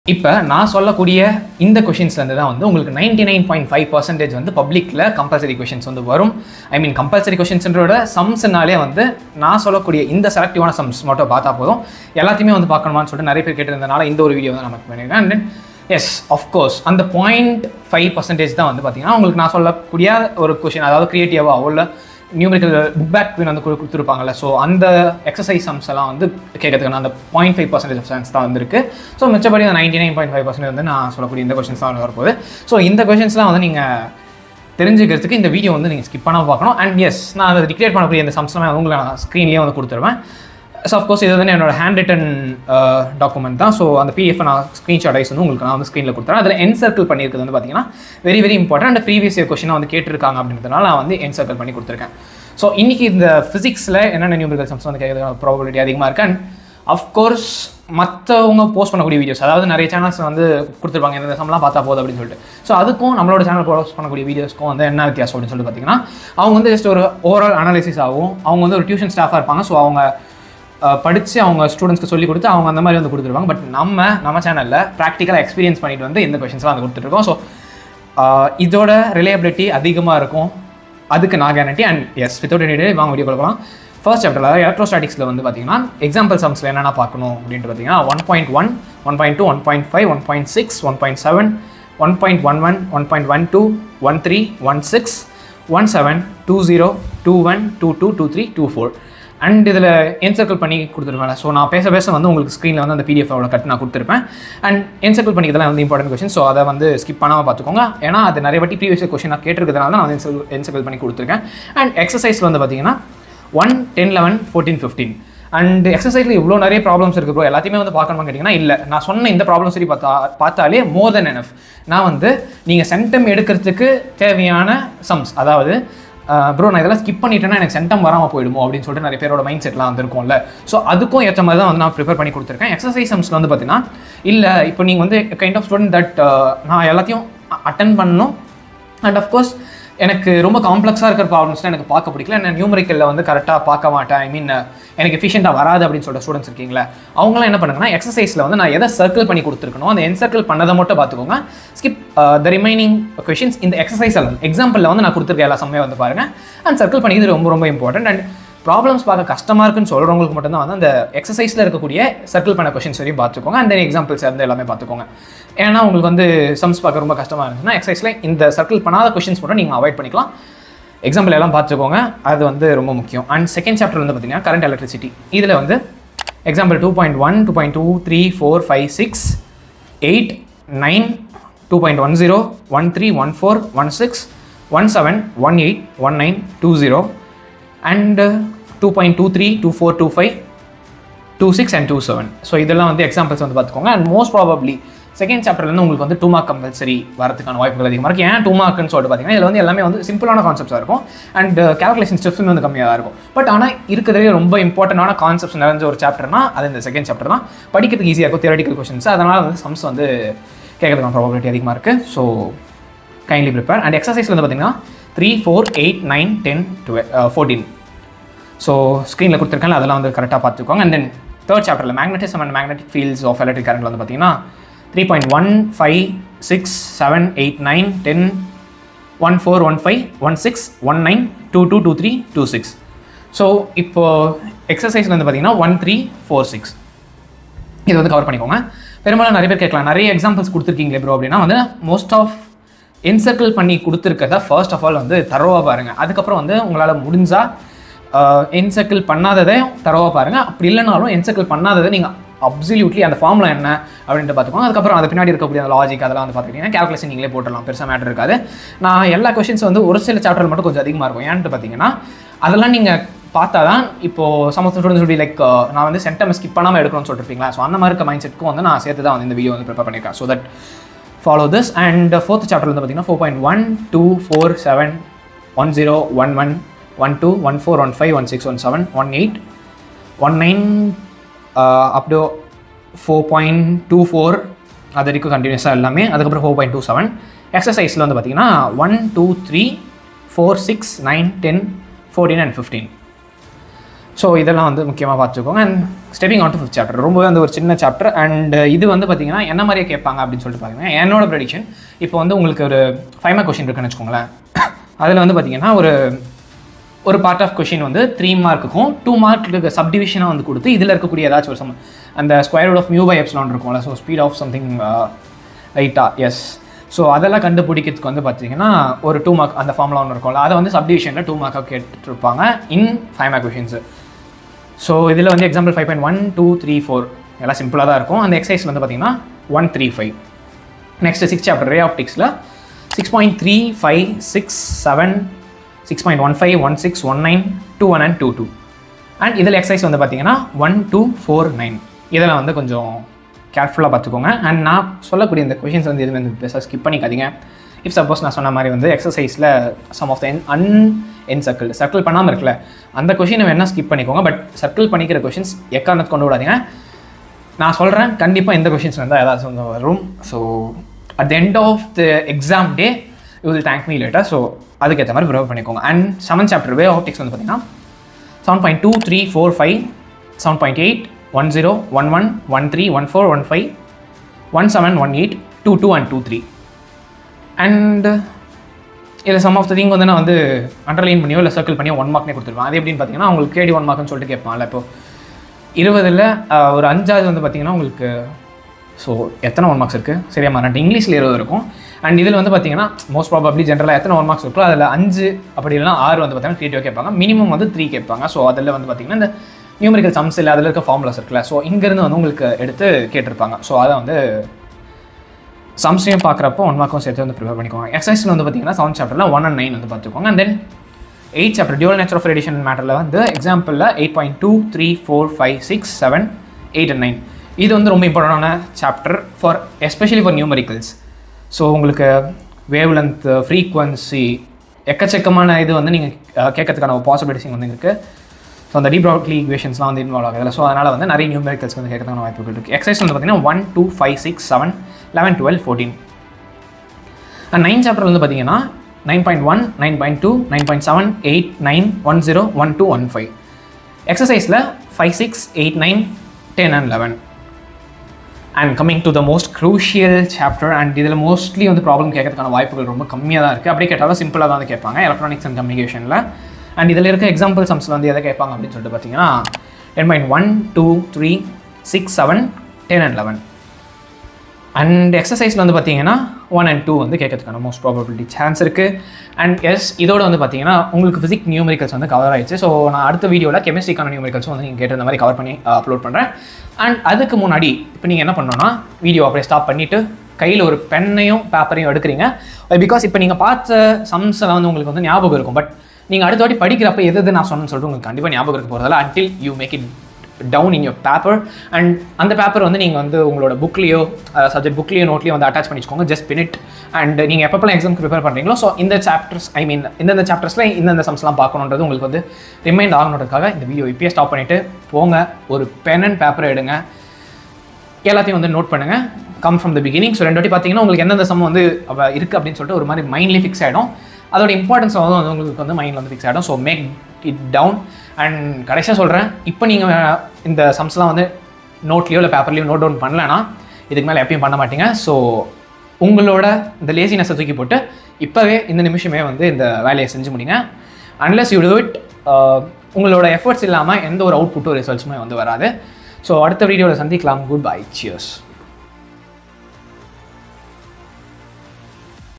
இப்போ நான் சொல்லக்கூடிய இந்த கொஷின்ஸ்லேருந்து தான் வந்து உங்களுக்கு ninety nine point five percentage வந்து பப்ளிக்கில் கம்பல்சரி கொஷின்ஸ் வந்து வரும் ஐ மீன் கம்பல்சரி கொஷின்ஸ்ன்றோட சம்ஸ்னாலே வந்து நான் சொல்லக்கூடிய இந்த செலக்டிவான சம்ஸ் மட்டும் பார்த்தா போதும் எல்லாத்தையுமே வந்து பார்க்கணுமான்னு சொல்லிட்டு நிறைய பேர் கேட்டிருந்தனால இந்த ஒரு வீடியோ வந்து நமக்கு பண்ணியிருக்கேன் அண்ட் தென் எஸ் அஃப்கோர்ஸ் அந்த பாயிண்ட் ஃபைவ் பர்சன்டேஜ் தான் வந்து பார்த்தீங்கன்னா உங்களுக்கு நான் சொல்லக்கூடிய ஒரு கொஷின் அதாவது க்ரியேட்டிவாக உள்ள நியூமரிக்கல் புக் பேக் பின் வந்து கொடு- கொடுத்துருப்பாங்கல்ல ஸோ அந்த எக்ஸசைஸ் சம்ஸ் எல்லாம் வந்து கேட்கறதுக்கான அந்த point five percentage of chance தான் வந்திருக்கு ஸோ மிச்சப்படி அந்த ninety nine point five percentage வந்து நான் சொல்லக்கூடிய இந்த கொஷின்ஸ் தான் வரப்போகுது ஸோ இந்த கொஷின்ஸ்லாம் வந்து நீங்கள் தெரிஞ்சுக்கிறதுக்கு இந்த வீடியோ வந்து நீங்கள் ஸ்கிப் பண்ணாமல் பார்க்கணும் அண்ட் எஸ் நான் அதை டிக்ளேர் பண்ணக்கூடிய இந்த சம்ஸ்லாம் உங்களை நான் ஸ்க்ரீன்லேயே வந்து கொடுத்துருவேன் ஸோ அஃப்கோர்ஸ் இது வந்து என்னோட ஹேண்ட் ரிட்டன் டாக்குமெண்ட் தான் ஸோ அந்த பிஎஃப் நான் ஸ்க்ரீன்ஷாட் ஐஸ் வந்து உங்களுக்கு நான் வந்து ஸ்க்ரீனில் கொடுத்துறேன் அதில் என் சர்க்கிள் பண்ணியிருக்கிறது வந்து பார்த்தீங்கன்னா very very important and previous year கொஷினாக வந்து கேட்டிருக்காங்க அப்படின்றதுனால நான் வந்து என் சர்க்கிள் பண்ணி கொடுத்துருக்கேன் ஸோ இன்னைக்கு இந்த ஃபிசிக்ஸில் என்னென்ன நியூமரிக்கல் சம்ஸ் வந்து கேட்கறதுக்கான ப்ராபபிலிட்டி அதிகமாக இருக்கு அண்ட் அஃப்கோர்ஸ் மற்றவங்க போஸ்ட் பண்ணக்கூடிய வீடியோஸ் அதாவது நிறைய சேனல்ஸ் வந்து கொடுத்துருப்பாங்க இந்த சம்லாம் பார்த்தா போதும் அப்படின்னு சொல்லிட்டு ஸோ அதுக்கும் நம்மளோட சேனல் போஸ்ட் பண்ணக்கூடிய வீடியோஸ்க்கும் வந்து என்ன வித்தியாசம் அப்படின்னு சொல்லிட்டு பார்த்தீங்கன்னா அவங்க வந்து ஜஸ்ட் ஒரு ஓவரால் அனாலிசிஸ் ஆகும் அவங்க வந்து ஒரு டியூஷன் ஸ்டாஃபாக இருப்பாங்க ஸோ அவங்க படித்து அவங்க ஸ்டூடெண்ட்ஸ்க்கு சொல்லி கொடுத்து அவங்க அந்த மாதிரி வந்து கொடுத்துருவாங்க பட் நம்ம நம்ம சேனலில் ப்ராக்டிக்கலாக எக்ஸ்பீரியன்ஸ் பண்ணிட்டு வந்து இந்த கொஷின்ஸ்லாம் வந்து கொடுத்துட்ருக்கோம் ஸோ இதோட ரிலையபிலிட்டி அதிகமாக இருக்கும் அதுக்கு நான் guarantee and yes without any வாங்க வீடியோ கொடுக்கலாம் ஃபர்ஸ்ட் சாப்டரில் எலக்ட்ரோஸ்டாட்டிக்ஸில் வந்து பார்த்தீங்கன்னா எக்ஸாம்பிள் சம்ஸில் என்னென்ன பார்க்கணும் அப்படின்ட்டு பார்த்தீங்கன்னா one point one one point two one point five one point six one point seven one point one one one point one two one three one six one seven two zero two one two two two three two four and இதில் encircle பண்ணி கொடுத்துருவேன் so நான் பேச பேச வந்து உங்களுக்கு ஸ்க்ரீனில் வந்து அந்த பிடிஎஃபோட கட் நான் கொடுத்துருப்பேன் அண்ட் என்சர்க்கிள் பண்ணிக்கிறதுலாம் வந்து இம்பார்ட்டன்ட் கொஷின் ஸோ அதை வந்து ஸ்கிப் பண்ணாமல் பார்த்துக்கோங்க ஏன்னா அது நிறைய வாட்டி ப்ரீவியஸ் கொஷின் நான் கேட்டிருக்கிறதுனால தான் நான் வந்து என்சர்க்கிள் பண்ணி கொடுத்துருக்கேன் அண்ட் எக்ஸசைஸில் வந்து பார்த்தீங்கன்னா one ten eleven fourteen fifteen and எக்ஸசைஸில் இவ்வளோ நிறைய ப்ராப்ளம்ஸ் இருக்குது ப்ரோ எல்லாத்தையுமே வந்து பார்க்கணும்னு கேட்டிங்கன்னா இல்லை நான் சொன்ன இந்த ப்ராப்ளம் சரி பார்த்தா பார்த்தாலே மோர் தென் எனஃப் நான் வந்து நீங்கள் சென்டம் எடுக்கிறதுக்கு தேவையான சம்ஸ் அதாவது ப்ரோ நான் இதெல்லாம் ஸ்கிப் பண்ணிட்டேன்னா எனக்கு சென்டம் வராமல் போயிடுமோ அப்படின்னு சொல்லிட்டு நிறைய பேரோட மைண்ட் செட்லாம் வந்துருக்கும்ல ஸோ அதுக்கும் ஏற்ற மாதிரி தான் வந்து நான் ப்ரிப்பேர் பண்ணி கொடுத்துருக்கேன் எக்ஸசைஸ் சம்ஸில் வந்து பார்த்தீங்கன்னா இல்லை இப்போ நீங்கள் வந்து கைண்ட் ஆஃப் ஸ்டூடெண்ட் தட் நான் எல்லாத்தையும் அட்டன் பண்ணணும் அண்ட் அஃப்கோர்ஸ் எனக்கு ரொம்ப காம்ப்ளெக்ஸாக இருக்கிற ப்ராப்ளம்ஸ்லாம் எனக்கு பார்க்க பிடிக்கல நான் நியூமரிக்கலில் வந்து கரெக்டாக பார்க்க மாட்டேன் ஐ மீன் எனக்கு எஃபிஷியண்டாக வராது அப்படின்னு சொல்லிட்டு ஸ்டூடெண்ட்ஸ் இருக்கீங்களா அவங்களாம் என்ன பண்ணுங்கன்னா எக்ஸசைஸில் வந்து நான் எதை சர்க்கிள் பண்ணி கொடுத்துருக்கணும் அந்த என் சர்க்கிள் பண்ணதை மட்டும் பார்த்துக்கோங்க ஸ்கிப் த ரிமைனிங் கொஷின்ஸ் இந்த எக்ஸசைஸ் அல்லது எக்ஸாம்பிளில் வந்து நான் கொடுத்துருக்க எல்லா சமயம் வந்து பாருங்கள் அண்ட் சர்க்கிள் பண்ணிக்கிறது ரொம்ப ரொம்ப இம்பார்ட்டன்ட் அண்ட் ப்ராப்ளம்ஸ் பார்க்க கஷ்டமாக இருக்குன்னு சொல்கிறவங்களுக்கு மட்டும்தான் வந்து அந்த எக்ஸசைஸில் இருக்கக்கூடிய சர்க்கிள் பண்ண கொஷின்ஸ் வரையும் பார்த்துக்கோங்க அண்ட் தென் எக்ஸாம்பிள்ஸ் வந்து எல்லாமே பார்த்துக்கோங்க ஏன்னா உங்களுக்கு வந்து சம்ஸ் பார்க்க ரொம்ப கஷ்டமாக இருந்துச்சுன்னா எக்ஸசைஸில் இந்த சர்க்கிள் பண்ணாத கொஷின்ஸ் மட்டும் நீங்கள் அவாய்ட் பண்ணிக்கலாம் எக்ஸாம்பிள் எல்லாம் பார்த்துக்கோங்க அது வந்து ரொம்ப முக்கியம் அண்ட் செகண்ட் சாப்டர் வந்து பார்த்தீங்கன்னா கரண்ட் எலக்ட்ரிசிட்டி இதில் வந்து example two point one two point two three four five six eight nine two point one zero one three one four one six one seven one eight one nine two zero and two point two three two four two five two six and two seven so இதெல்லாம் வந்து examples வந்து பார்த்துக்கோங்க and most probably second சாப்டர்லேருந்து உங்களுக்கு வந்து two mark compulsory வரதுக்கான வாய்ப்புகள் அதிகமாக இருக்குது ஏன் டூ மார்க்னு சொல்லிட்டு பார்த்தீங்கன்னா இதில் வந்து எல்லாமே வந்து சிம்பிளான கான்செப்ட்ஸாக இருக்கும் அண்ட் கேல்குலேஷன் ஸ்டெப்ஸுமே வந்து கம்மியாக தான் இருக்கும் பட் ஆனால் இருக்கிறதுலே ரொம்ப இம்பார்ட்டண்டான கான்செப்ட்ஸ் நிறைஞ்ச ஒரு சாப்டர்னா அது இந்த செகண்ட் சாப்டர் தான் படிக்கிறதுக்கு ஈஸியாக இருக்கும் தியரட்டிக்கல் கொஷின்ஸ் அதனால் வந்து சம்ஸ் வந்து கேட்கறதுக்கான ப்ராபபிலிட்டி அதிகமாக இருக்குது so kindly prepare and exercise வந்து பார்த்தீங்கன்னா three four eight nine ten twelve fourteen so ஸ்க்ரீனில் கொடுத்துருக்கேன் அதெல்லாம் வந்து கரெக்டாக பார்த்துக்கோங்க அண்ட் தென் தேர்ட் சாப்டரில் magnetism and magnetic fields of electric current வந்து பார்த்தீங்கன்னா three point one five six seven eight nine ten one four one five one six one nine two two two three two six so இப்போ எக்ஸசைஸில் வந்து பார்த்தீங்கன்னா one three four six இது வந்து cover பண்ணிக்கோங்க பெரும்பாலும் நிறைய பேர் கேட்கலாம் நிறைய எக்ஸாம்பிள்ஸ் கொடுத்துருக்கீங்களே ப்ரோ அப்படின்னா வந்து மோஸ்ட் ஆஃப் என்சர்க்கிள் பண்ணி கொடுத்துருக்கறத ஃபர்ஸ்ட் ஆஃப் ஆல் வந்து தரோவாக பாருங்கள் அதுக்கப்புறம் வந்து உங்களால் முடிஞ்சால் என்சர்க்கிள் பண்ணாததை தரோவாக பாருங்கள் அப்படி இல்லைனாலும் என்சர்க்கிள் பண்ணாததை நீங்கள் அப்சல்யூட்லி அந்த ஃபார்முலா என்ன அப்படின்ட்டு பார்த்துக்கோங்க அதுக்கப்புறம் அது பின்னாடி இருக்கக்கூடிய அந்த லாஜிக் அதெல்லாம் வந்து பார்த்துக்கிட்டிங்கன்னா கேல்குலேஷன் நீங்களே போட்டுடலாம் பெருசாக மேட்டர் இருக்காது நான் எல்லா கொஷின்ஸ் வந்து ஒரு சில சாப்டர் மட்டும் கொஞ்சம் அதிகமாக இருக்கும் ஏன்ட்டு பார்த்தீங்கன்னா அதெல்லாம் நீங்கள் பார்த்தா தான் இப்போது சமஸ்த ஸ்டூடெண்ட்ஸ் சொல்லி லைக் நான் வந்து சென்டம் ஸ்கிப் பண்ணாமல் எடுக்கணும்னு சொல்லிருப்பீங்களா ஸோ அந்த மாதிரி இருக்க மைண்ட் செட்க்கும் வந்து நான் சேர்த்து தான் வந்து இந்த வீடியோ வந்து ப்ரிப்பேர் பண்ணியிருக்கேன் so that follow this and fourth chapter வந்து பார்த்தீங்கன்னா four point one two four seven one zero one one one two one four one five one six one seven one eight one nine up to four point two four அது வரைக்கும் கண்டினியூஸாக எல்லாமே அதுக்கப்புறம் four point two seven எக்ஸசைஸில் வந்து பார்த்தீங்கன்னா one two three four six nine ten fourteen and fifteen so இதெல்லாம் வந்து முக்கியமாக பார்த்துக்கோங்க and stepping on to fifth chapter ரொம்பவே வந்து ஒரு சின்ன சாப்டர் அண்ட் இது வந்து பார்த்தீங்கன்னா என்ன மாதிரியே கேட்பாங்க அப்படின்னு சொல்லிட்டு பார்த்தீங்கன்னா என்னோட ப்ரெடிக்ஷன் இப்போ வந்து உங்களுக்கு ஒரு ஃபைவ் மார்க் கொஷின் இருக்குன்னு வச்சுக்கோங்களேன் அதில் வந்து பார்த்தீங்கன்னா ஒரு ஒரு பார்ட் ஆஃப் கொஷின் வந்து த்ரீ மார்க்குக்கும் டூ மார்க்கு சப்டிவிஷனாக வந்து கொடுத்து இதில் இருக்கக்கூடிய ஏதாச்சும் ஒரு சம் அந்த square root of mu by epsilon இருக்கும்ல ஸோ ஸ்பீட் ஆஃப் சம்திங் ரைட்டா எஸ் ஸோ அதெல்லாம் கண்டுபிடிக்கிறதுக்கு வந்து பார்த்தீங்கன்னா ஒரு டூ மார்க் அந்த ஃபார்முலா ஒன்று இருக்கும்ல அதை வந்து சப்டிவிஷனில் டூ மார்க்காக கேட்டுருப்பாங்க in five mark questions so இதில் வந்து example five point one two three four எல்லாம் சிம்பிளாக தான் இருக்கும் அந்த எக்ஸசைஸ் வந்து பார்த்தீங்கன்னா one three five next six chapter ray ஆப்டிக்ஸில் six point three five six seven six point one five one six one nine two one and two two and இதில் exercise வந்து பார்த்தீங்கன்னா ஒன் டூ ஃபோர் நைன் இதெல்லாம் வந்து கொஞ்சம் கேர்ஃபுல்லாக பார்த்துக்கோங்க and நான் சொல்லக்கூடிய இந்த கொஷின்ஸ் வந்து எதுவுமே வந்து பெருசாக ஸ்கிப் பண்ணிக்காதீங்க இஃப் சப்போஸ் நான் சொன்ன மாதிரி வந்து எக்ஸசைஸில் சம் ஆஃப் த என் அன் என் சர்க்கிள் சர்க்கிள் பண்ணாமல் இருக்குல்ல அந்த கொஷினை வேணால் ஸ்கிப் பண்ணிக்கோங்க பட் சர்க்கிள் பண்ணிக்கிற கொஷின்ஸ் எக்காரணத்து கொண்டு விடாதீங்க நான் சொல்கிறேன் கண்டிப்பாக இந்த கொஷின்ஸ் இருந்தால் ஏதாச்சும் வந்து வரும் so at the end of the exam day you will thank me later so அதுக்கேற்ற மாதிரி ப்ரிப்பேர் பண்ணிக்கோங்க and seven chapter wave optics வந்து பார்த்தீங்கன்னா seven point two three four five seven point eight one zero one one one three one four one five one seven one eight two two and two three and இதில் some of the thing வந்து நான் வந்து underline பண்ணியோ இல்லை circle பண்ணியோ one மார்க்னே கொடுத்துருப்பேன் அது எப்படின்னு பார்த்தீங்கன்னா உங்களுக்கு கேடி ஒன் மார்க்னு சொல்லிட்டு கேட்பான்ல இப்போ இருபதில் ஒரு அஞ்சாவது வந்து பார்த்தீங்கன்னா உங்களுக்கு ஸோ எத்தனை ஒன் மார்க்ஸ் இருக்குது சரியா மாறேன் இங்கிலீஷில் இருபது இருக்கும் அண்ட் இதில் வந்து பார்த்தீங்கன்னா மோஸ்ட் ப்ராபப்ளி ஜென்ரலாக எத்தனை ஒன் மார்க்ஸ் இருக்கோ அதில் அஞ்சு அப்படி இல்லைனா ஆறு வந்து பார்த்தீங்கன்னா க்ரியேட்டிவ் கேட்பாங்க மினிமம் வந்து த்ரீ கேட்பாங்க ஸோ அதில் வந்து பார்த்தீங்கன்னா இந்த நியூமரிக்கல் சம்ஸ் இல்லை அதில் இருக்க ஃபார்முலாஸ் இருக்குல்ல ஸோ இங்கேருந்து வந்து உங்களுக்கு எடுத்து கேட்டிருப்பாங்க ஸோ அதை வந்து சம்ஸையும் பார்க்குறப்போ ஒன் மார்க்கும் சேர்த்து வந்து ப்ரிப்பேர் பண்ணிக்கோங்க எக்ஸசைஸில் வந்து பார்த்தீங்கன்னா செவன் சாப்டரில் ஒன் அண்ட் நைன் வந்து பார்த்துக்கோங்க and then eight chapter dual nature of radiation மேட்டரில் வந்து எக்ஸாம்பிளில் eight point two three four five six seven eight and nine இது வந்து ரொம்ப இம்பார்ட்டண்டான chapter for especially for numericals so உங்களுக்கு வேவ் லென்த் ஃப்ரீக்வன்சி எக்கச்சக்கமான இது வந்து நீங்கள் கேட்கறதுக்கான பாசிபிலிட்டிஸ் வந்து இருக்குது ஸோ அந்த டீப்ராட்லி ஈக்குவேஷன்ஸ்லாம் வந்து இன்வால்வ் ஆகுது ஸோ அதனால் வந்து நிறைய நியூமெரிக்கல்ஸ் வந்து கேட்கறதுக்கான வாய்ப்புகள் இருக்குது எக்ஸசைஸ் வந்து பார்த்தீங்கன்னா one two five six seven eleven twelve fourteen and nine chapter வந்து பார்த்தீங்கன்னா nine point one nine point two nine point seven eight nine one zero one two one five எக்ஸசைஸில் five six eight nine ten and eleven and coming to the most crucial chapter and இதில் mostly வந்து problem கேட்கறதுக்கான வாய்ப்புகள் ரொம்ப கம்மியாக தான் இருக்குது அப்படியே கேட்டாலும் சிம்பிளாக தான் வந்து கேட்பாங்க எலக்ட்ரானிக்ஸ் அண்ட் கம்யூனிகேஷனில் அண்ட் இதில் இருக்க எக்ஸாம்பிள் சம்ஸில் வந்து எதை கேட்பாங்க அப்படின்னு சொல்லிட்டு பார்த்தீங்கன்னா ten point one two three six seven ten and eleven and எக்ஸசைஸில் வந்து பார்த்தீங்கன்னா ஒன் அண்ட் டூ வந்து கேட்கறதுக்கான மோஸ்ட் ப்ராபபிலிட்டி சான்ஸ் இருக்குது அண்ட் எஸ் இதோட வந்து பார்த்தீங்கன்னா உங்களுக்கு ஃபிசிக் நியூமரிக்கல்ஸ் வந்து கவர் ஆயிடுச்சு ஸோ நான் அடுத்த வீடியோவில் கெமிஸ்ட்ரிக்கான நியூமரிக்கல்ஸும் வந்து நீங்கள் கேட்டிருந்த மாதிரி கவர் பண்ணி அப்லோட் பண்ணுறேன் அண்ட் அதுக்கு முன்னாடி இப்போ நீங்கள் என்ன பண்ணணும்னா வீடியோ அப்படியே ஸ்டாப் பண்ணிவிட்டு கையில் ஒரு பெண்ணையும் பேப்பரையும் எடுக்கிறீங்க பிகாஸ் இப்போ நீங்கள் பார்த்த சம்ஸ் எல்லாம் வந்து உங்களுக்கு வந்து ஞாபகம் இருக்கும் பட் நீங்கள் அடுத்த வாட்டி படிக்கிறப்ப எது எது நான் சொன்னேன்னு சொல்லிட்டு உங்களுக்கு கண்டிப்பாக ஞாபகம் இருக்க போகிறதால until you make it down in your paper and அந்த பேப்பர் வந்து நீங்கள் வந்து உங்களோட புக்லேயோ சப்ஜெக்ட் புக்லேயோ நோட்லேயோ வந்து அட்டாச் பண்ணிச்சுக்கோங்க ஜஸ்ட் பினிட் அண்ட் நீங்கள் எப்பப்பெல்லாம் எக்ஸாம்க்கு ப்ரிப்பேர் பண்ணுறீங்களோ ஸோ இந்த சாப்டர்ஸ் ஐ மீன் இந்தந்த சாப்டர்ஸில் இந்தந்த சம்ஸ்லாம் பார்க்கணுன்றது உங்களுக்கு வந்து ரிமைண்ட் ஆகணுன்றதுக்காக இந்த வீடியோ இப்பயே ஸ்டாப் பண்ணிவிட்டு போங்க ஒரு பென் அண்ட் பேப்பரை எடுங்க எல்லாத்தையும் வந்து நோட் பண்ணுங்கள் come from the beginning so ரெண்டு வாட்டி பார்த்தீங்கன்னா உங்களுக்கு எந்தெந்த சம் வந்து இருக்குது அப்படின்னு சொல்லிட்டு ஒரு மாதிரி மைண்ட்லேயே ஃபிக்ஸ் ஆகிடும் அதோட இம்பார்ட்டன்ஸ் வந்து உங்களுக்கு வந்து மைண்டில் வந்து ஃபிக்ஸ் ஆகிடும் so make it down and கடைசியாக சொல்கிறேன் இப்போ நீங்கள் இந்த சம்ஸ்லாம் வந்து நோட்லேயோ இல்லை பேப்பர்லேயோ நோட் டவுன் பண்ணலன்னா இதுக்கு மேலே எப்பயும் பண்ண மாட்டீங்க ஸோ உங்களோட இந்த லேசினஸை தூக்கி போட்டு இப்போவே இந்த நிமிஷமே வந்து இந்த வேலையை செஞ்சு முடிங்க அன்லெஸ் யூ டூ இட் உங்களோட எஃபர்ட்ஸ் இல்லாமல் எந்த ஒரு அவுட்புட்டும் ரிசல்ட்ஸுமே வந்து வராது ஸோ அடுத்த வீடியோவில் சந்திக்கலாம் குட் பை சியர்ஸ்